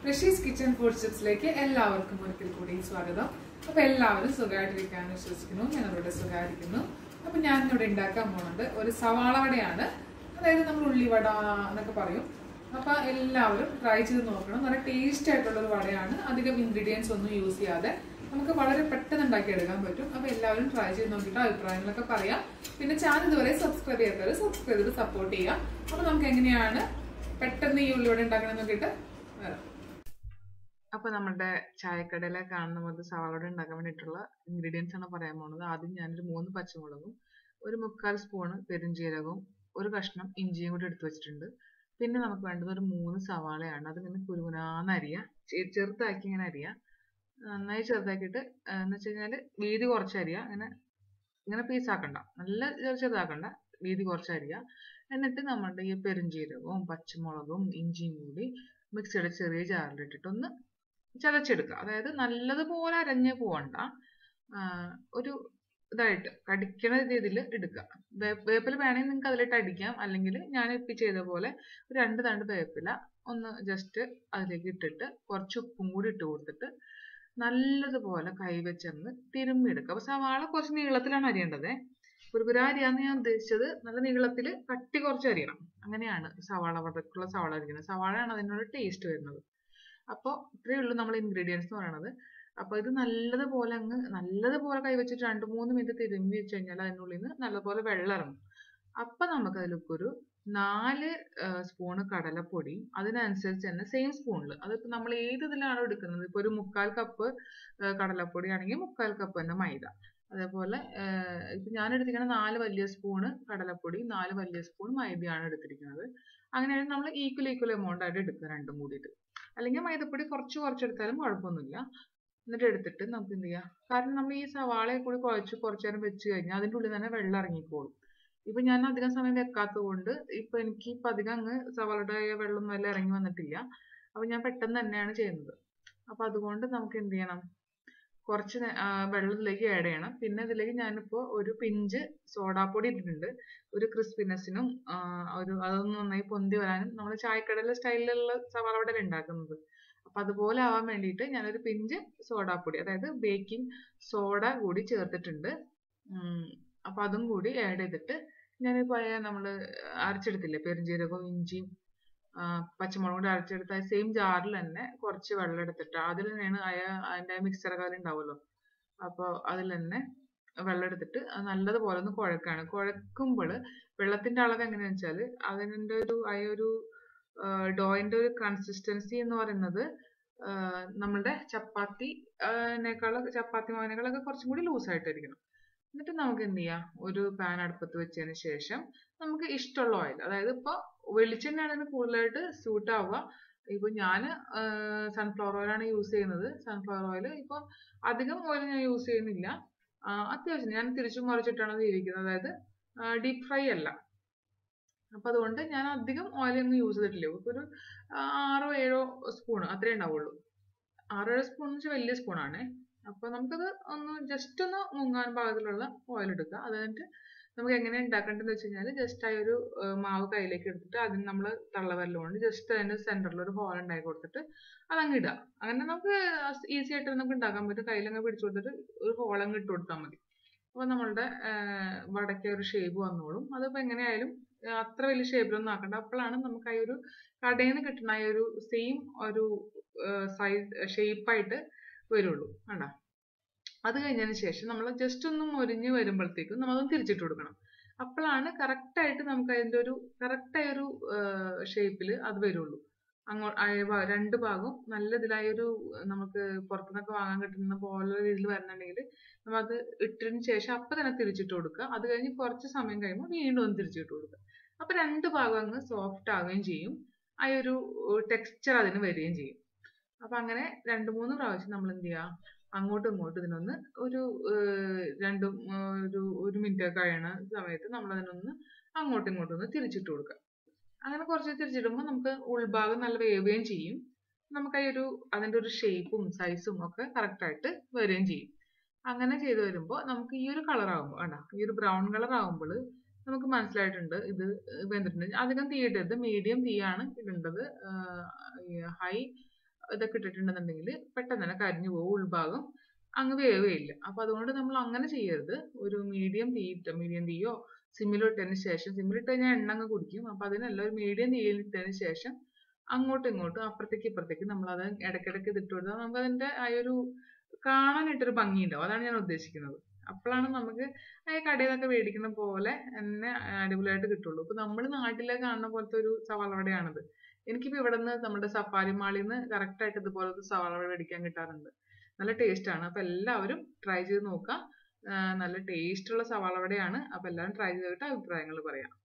Rishi's kitchen food ടിപ്സിലേക്ക് എല്ലാവർക്കും ഒരിക്കൽ കൂടി സ്വാഗതം അപ്പൊ എല്ലാവരും സുഖമായിട്ടിരിക്കാന്ന് വിശ്വസിക്കുന്നു ഞങ്ങളിവിടെ സുഖമായിരിക്കുന്നു അപ്പൊ ഞാൻ ഇവിടെ ഉണ്ടാക്കാൻ പോകുന്നത് ഒരു സവാള വടയാണ് അതായത് നമ്മൾ ഉള്ളിവട എന്നൊക്കെ പറയും അപ്പൊ എല്ലാവരും ട്രൈ ചെയ്ത് നോക്കണം നല്ല ടേസ്റ്റ് ആയിട്ടുള്ള ഒരു വടയാണ് അധികം ഇൻഗ്രീഡിയൻസ് ഒന്നും യൂസ് ചെയ്യാതെ നമുക്ക് വളരെ പെട്ടെന്ന് ഉണ്ടാക്കിയെടുക്കാൻ പറ്റും അപ്പൊ എല്ലാവരും ട്രൈ ചെയ്ത് നോക്കിയിട്ട് അഭിപ്രായങ്ങളൊക്കെ പറയാം പിന്നെ ചാനൽ ഇതുവരെ സബ്സ്ക്രൈബ് ചെയ്യാത്തവർ സബ്സ്ക്രൈബ് ചെയ്ത് സപ്പോർട്ട് ചെയ്യാം അപ്പൊ നമുക്ക് എങ്ങനെയാണ് പെട്ടെന്ന് ഈ ഉള്ളിവട ഉണ്ടാക്കണം നോക്കിയിട്ട് വരാം അപ്പൊ നമ്മുടെ ചായക്കടയിലെ കാണുന്ന പോലെ സവാളോടെ ഉണ്ടാക്കാൻ വേണ്ടിയിട്ടുള്ള ഇൻഗ്രീഡിയൻസ് ആണ് പറയാൻ പോകുന്നത് ആദ്യം ഞാനൊരു മൂന്ന് പച്ചമുളകും ഒരു മുക്കാൽ സ്പൂണ് പെരുംജീരകവും ഒരു കഷ്ണം ഇഞ്ചിയും കൂടി എടുത്തു വെച്ചിട്ടുണ്ട് പിന്നെ നമുക്ക് വേണ്ടത് ഒരു മൂന്ന് സവാളയാണ് അതിങ്ങനെ കുരുകുനാന്ന് അരിയാ ചെ- ചെറുതാക്കി ഇങ്ങനെ അരിയാ നന്നായി ചെറുതാക്കിയിട്ട് എന്ന് വെച്ച് കഴിഞ്ഞാല് വീതി കുറച്ച് അരിയാ അങ്ങനെ ഇങ്ങനെ പീസാക്കണ്ട നല്ല ചെറു ചെറുതാക്കണ്ട വീതി കുറച്ച് അരിയാ എന്നിട്ട് നമ്മുടെ ഈ പെരുംജീരകവും പച്ചമുളകും ഇഞ്ചിയും കൂടി മിക്സിയുടെ ചെറിയ ജാറിലിട്ടിട്ട് ഒന്ന് ചതച്ചെടുക്കുക അതായത് നല്ലതുപോലെ അരഞ്ഞ് പോവണ്ട ആ, ഒരു ഇതായിട്ട് കടിക്കണ രീതിയിൽ എടുക്കുക വേ- വേപ്പില വേണമെങ്കിൽ നിങ്ങൾക്ക് അതിലിട്ട് അടിക്കാം അല്ലെങ്കിൽ ഞാൻ ഇപ്പം ചെയ്ത പോലെ ഒരു രണ്ട് തണ്ട് വേപ്പില ഒന്ന് ജസ്റ്റ് അതിലേക്ക് ഇട്ടിട്ട് കുറച്ച് ഉപ്പും കൂടി ഇട്ട് കൊടുത്തിട്ട് നല്ലതുപോലെ കൈവച്ചൊന്ന് തിരുമ്മിയെടുക്കുക അപ്പൊ സവാള കുറച്ച് നീളത്തിലാണ് അരിയേണ്ടത് കുരുകുര അരിയാന്ന് ഞാൻ ഉദ്ദേശിച്ചത് നല്ല നീളത്തിൽ കട്ടി കുറച്ച് അരിയണം അങ്ങനെയാണ് സവാള വടക്കുള്ള സവാള അരിക്കുന്നത് സവാളയാണ് അതിനോട് ടേസ്റ്റ് വരുന്നത് അപ്പോൾ ഇത്രയേ ഉള്ളൂ നമ്മൾ ഇൻഗ്രീഡിയൻസ് എന്ന് പറയുന്നത് അപ്പൊ ഇത് നല്ലതുപോലെ അങ്ങ് നല്ലതുപോലെ കൈവച്ചിട്ട് രണ്ട് മൂന്ന് മിനിറ്റ് തിരുമ്പി വെച്ച് കഴിഞ്ഞാൽ അതിനുള്ളിൽ നിന്ന് നല്ലപോലെ വെള്ളം ഇറങ്ങും അപ്പൊ നമുക്ക് അതിലേക്ക് ഒരു നാല് സ്പൂണ് കടലപ്പൊടിയും അതിനനുസരിച്ച് തന്നെ സെയിം സ്പൂണിൽ അതിപ്പോ നമ്മൾ ഏത് ഇതിലാണോ എടുക്കുന്നത് ഇപ്പൊ ഒരു മുക്കാൽ കപ്പ് കടലപ്പൊടി ആണെങ്കിൽ മുക്കാൽ കപ്പ് തന്നെ മൈദ അതേപോലെ ആഹ് ഇപ്പൊ ഞാൻ എടുത്തിരിക്കുന്നത് നാല് വലിയ സ്പൂണ് കടലപ്പൊടി നാല് വലിയ സ്പൂൺ മൈദയാണ് എടുത്തിരിക്കുന്നത് അങ്ങനെയാണെങ്കിൽ നമ്മൾ ഈക്വൽ ഈക്വൽ എമൗണ്ട് ആയിട്ട് എടുക്കുക രണ്ടും കൂടിയിട്ട് അല്ലെങ്കിൽ മൈദപ്പൊടി കുറച്ച് കുറച്ചെടുത്താലും കുഴപ്പമൊന്നുമില്ല എന്നിട്ട് എടുത്തിട്ട് നമുക്ക് എന്ത് ചെയ്യാം കാരണം നമ്മൾ ഈ സവാളയെ കൂടി കുഴച്ച് കുറച്ച് നേരം വെച്ച് കഴിഞ്ഞാൽ അതിൻ്റെ ഉള്ളിൽ തന്നെ വെള്ളം ഇറങ്ങിക്കോളും ഇപ്പൊ ഞാൻ അധികം സമയം വെക്കാത്തത് കൊണ്ട് ഇപ്പൊ എനിക്ക് ഇപ്പൊ അധികം അങ്ങ് സവാളയുടെ വെള്ളം ഒന്നും എല്ലാം ഇറങ്ങി വന്നിട്ടില്ല അപ്പൊ ഞാൻ പെട്ടെന്ന് തന്നെയാണ് ചെയ്യുന്നത് അപ്പൊ അതുകൊണ്ട് നമുക്ക് എന്ത് ചെയ്യണം കുറച്ച് നേ- ആ, വെള്ളം ഇതിലേക്ക് ആഡ് ചെയ്യണം പിന്നെ ഇതിലേക്ക് ഞാനിപ്പോ ഒരു പിഞ്ച് സോഡാപ്പൊടി ഇട്ടിട്ടുണ്ട് ഒരു ക്രിസ്പിനെസ്സിനും ഒരു അതൊന്ന് നന്നായി പൊന്തി വരാനും നമ്മൾ ചായക്കടയിലെ സ്റ്റൈലിലുള്ള സവാള വട ഉണ്ടാക്കുന്നത് അപ്പൊ അതുപോലെ ആവാൻ വേണ്ടിയിട്ട് ഞാനൊരു പിഞ്ച് സോഡാപ്പൊടി അതായത് ബേക്കിംഗ് സോഡ കൂടി ചേർത്തിട്ടുണ്ട് ഉം, അപ്പൊ അതും കൂടി ആഡ് ചെയ്തിട്ട് ഞാനിപ്പോ നമ്മള് അരച്ചെടുത്തില്ലേ പെരുംജീരകവും ഇഞ്ചിയും ആ, പച്ചമുളകും കൂടി അരച്ചെടുത്ത സെയിം ജാറിൽ തന്നെ കുറച്ച് വെള്ളം എടുത്തിട്ട് അതിൽ തന്നെയാണ് അയ അതിന്റെ മിക്സർ അതിൽ ഉണ്ടാവുമല്ലോ അപ്പൊ അതിൽ തന്നെ വെള്ളം എടുത്തിട്ട് അത് നല്ലതുപോലെ ഒന്ന് കുഴക്കാണ് കുഴക്കുമ്പോൾ വെള്ളത്തിന്റെ അളവ് എങ്ങനെയാന്ന് വെച്ചാൽ അതിന്റെ ഒരു ആ ഒരു ഡോയിന്റെ ഒരു കൺസിസ്റ്റൻസി എന്ന് പറയുന്നത് ആ, നമ്മളുടെ ചപ്പാത്തി നേക്കാളും ചപ്പാത്തി മാവിനേക്കാളൊക്കെ കുറച്ചും കൂടി ലൂസ് ആയിട്ടിരിക്കണം എന്നിട്ട് നമുക്ക് എന്ത് ചെയ്യാം ഒരു പാൻ അടുപ്പത്ത് വെച്ചതിന് ശേഷം നമുക്ക് ഇഷ്ടമുള്ള ഓയിൽ അതായത് ഇപ്പൊ വെളിച്ചെണ്ണയാണ് ഇതിന് കൂടുതലായിട്ട് സ്യൂട്ട് ആവുക ഇപ്പൊ ഞാൻ സൺഫ്ലവർ ഓയിലാണ് യൂസ് ചെയ്യുന്നത് സൺഫ്ലവർ ഓയിൽ ഇപ്പൊ അധികം ഓയിൽ ഞാൻ യൂസ് ചെയ്യുന്നില്ല ആ, അത്യാവശ്യം ഞാൻ തിരിച്ചും മറിച്ചിട്ടാണ് അത് ഇരിക്കുന്നത് അതായത് ഡീപ് ഫ്രൈ അല്ല അപ്പൊ അതുകൊണ്ട് ഞാൻ അധികം ഓയിൽ ഒന്നും യൂസ് ചെയ്തിട്ടില്ല ഇപ്പൊ ഒരു ആ, ആറോ ഏഴോ സ്പൂൺ അത്രേ ഉണ്ടാവുള്ളൂ ആറോ ഏഴോ സ്പൂൺ എന്ന് വെച്ചാൽ വലിയ സ്പൂണാണേ അപ്പൊ നമുക്കത് ഒന്ന് ജസ്റ്റ് ഒന്ന് മുങ്ങാൻ പാകത്തിലുള്ള ഓയിൽ എടുക്കുക അത് കഴിഞ്ഞിട്ട് നമുക്ക് എങ്ങനെ ഉണ്ടാക്കേണ്ടതെന്ന് വെച്ച് കഴിഞ്ഞാൽ ജസ്റ്റ് ആ ഒരു ആ, മാവ് കയ്യിലേക്ക് എടുത്തിട്ട് അതിന് നമ്മൾ തള്ളവരല് കൊണ്ട് ജസ്റ്റ് അതിന്റെ സെന്ററിൽ ഒരു ഹോൾ ഉണ്ടാക്കി കൊടുത്തിട്ട് അതങ്ങ് ഇടുക അങ്ങനെ നമുക്ക് ഈസി ആയിട്ട് നമുക്ക് ഉണ്ടാക്കാൻ പറ്റും കയ്യിലങ്ങ് പിടിച്ചു കൊടുത്തിട്ട് ഒരു ഹോൾ അങ്ങ് ഇട്ട് കൊടുത്താൽ മതി അപ്പൊ നമ്മളുടെ വടക്ക ഒരു ഷേപ്പ് വന്നോളും അതിപ്പോ എങ്ങനെയായാലും ആ, അത്ര വലിയ ഷേപ്പിലൊന്നും ആക്കണ്ട അപ്പോഴാണ് നമുക്ക് ആ ഒരു കടയിൽ നിന്ന് കിട്ടുന്ന ആ ഒരു സെയിം ഒരു സൈസ് ഷേപ്പായിട്ട് വരുള്ളൂ കണ്ടോ അത് കഴിഞ്ഞതിന് ശേഷം നമ്മൾ ജസ്റ്റ് ഒന്ന് മൊരിഞ്ഞ് വരുമ്പോഴത്തേക്കും നമ്മളതൊന്ന് തിരിച്ചിട്ട് കൊടുക്കണം അപ്പോഴാണ് കറക്റ്റ് ആയിട്ട് നമുക്ക് അതിന്റെ ഒരു കറക്റ്റ് ആയ ഒരു ഷേപ്പിൽ അത് വരുള്ളൂ അങ്ങോ ആ ഭാ- രണ്ട് ഭാഗവും നല്ല ഇതിലായ ഒരു നമുക്ക് പുറത്തുനിന്നൊക്കെ വാങ്ങാൻ കിട്ടുന്ന പോലെ രീതിയിൽ വരണമെങ്കിൽ നമ്മൾ അത് ഇട്ടതിന് ശേഷം അപ്പൊ തന്നെ തിരിച്ചിട്ട് കൊടുക്കുക അത് കഴിഞ്ഞ് കുറച്ച് സമയം കഴിയുമ്പോൾ വീണ്ടും ഒന്ന് തിരിച്ചിട്ട് കൊടുക്കുക അപ്പൊ രണ്ട് ഭാഗം അങ്ങ് സോഫ്റ്റ് ആവുകയും ചെയ്യും ആ ഒരു ടെക്സ്ചർ അതിന് വരികയും ചെയ്യും അപ്പൊ അങ്ങനെ രണ്ട് മൂന്ന് പ്രാവശ്യം നമ്മൾ എന്ത് ചെയ്യുക അങ്ങോട്ടും ഇങ്ങോട്ടും ഇതിനൊന്ന് ഒരു ഏർ രണ്ട് ഉം, ഒരു ഒരു മിനിറ്റ് ഒക്കെ കഴിയണ സമയത്ത് നമ്മൾ അതിനൊന്ന് അങ്ങോട്ടും ഇങ്ങോട്ടും ഒന്ന് തിരിച്ചിട്ട് കൊടുക്കുക അങ്ങനെ കുറച്ച് തിരിച്ചിടുമ്പോൾ നമുക്ക് ഉൾഭാഗം നല്ല വേവുകയും ചെയ്യും നമുക്ക് ആ ഒരു അതിന്റെ ഒരു ഷേപ്പും സൈസും ഒക്കെ കറക്റ്റ് ആയിട്ട് വരികയും ചെയ്യും അങ്ങനെ ചെയ്ത് വരുമ്പോൾ നമുക്ക് ഈ ഒരു കളർ ആകുമ്പോൾ വേണ്ട ഈ ഒരു ബ്രൗൺ കളർ ആകുമ്പോൾ നമുക്ക് മനസ്സിലായിട്ടുണ്ട് ഇത് വെന്തിട്ടുണ്ട് അധികം തീ ഇടരുത് മീഡിയം തീയാണ് ഇടേണ്ടത് ഹൈ ഇതൊക്കെ ഇട്ടിട്ടുണ്ടെന്നുണ്ടെങ്കിൽ പെട്ടെന്ന് തന്നെ കരിഞ്ഞു പോകും ഉൾഭാഗം അങ്ങ് വേവുകയില്ല അപ്പൊ അതുകൊണ്ട് നമ്മൾ അങ്ങനെ ചെയ്യരുത് ഒരു മീഡിയം തീ മീഡിയം തീയോ സിമ്മിൽ ഇട്ടതിന് ശേഷം സിമ്മിൽ ഇട്ട് കഴിഞ്ഞാൽ എണ്ണ അങ്ങ് കുടിക്കും അപ്പൊ അതിനല്ല ഒരു മീഡിയം തീയിൽ ഇട്ടതിന് ശേഷം അങ്ങോട്ടും ഇങ്ങോട്ടും അപ്പുറത്തേക്ക് ഇപ്പുറത്തേക്ക് നമ്മൾ അത് ഇടയ്ക്കിടയ്ക്ക് ഇതിട്ട് കൊടുത്താൽ നമുക്ക് അതിന്റെ ആ ഒരു കാണാനായിട്ടൊരു ഭംഗി ഉണ്ടാവും അതാണ് ഞാൻ ഉദ്ദേശിക്കുന്നത് അപ്പോഴാണ് നമുക്ക് ആ കടയിൽ നിന്നൊക്കെ മേടിക്കുന്ന പോലെ തന്നെ അടിപൊളിയായിട്ട് കിട്ടുള്ളൂ ഇപ്പൊ നമ്മൾ നാട്ടിലെ കാണുന്ന പോലത്തെ ഒരു സവാള വടയാണിത് എനിക്കിപ്പോ ഇവിടെ നിന്ന് നമ്മുടെ സഫാരി മാളിൽ നിന്ന് കറക്റ്റ് ആയിട്ട് ഇതുപോലത്തെ സവാള വട മേടിക്കാൻ കിട്ടാറുണ്ട് നല്ല ടേസ്റ്റ് ആണ് അപ്പൊ എല്ലാവരും ട്രൈ ചെയ്ത് നോക്കാം ആ, നല്ല ടേസ്റ്റ് ഉള്ള സവാള വടയാണ് അപ്പൊ എല്ലാവരും ട്രൈ ചെയ്തിട്ട് അഭിപ്രായങ്ങൾ പറയാം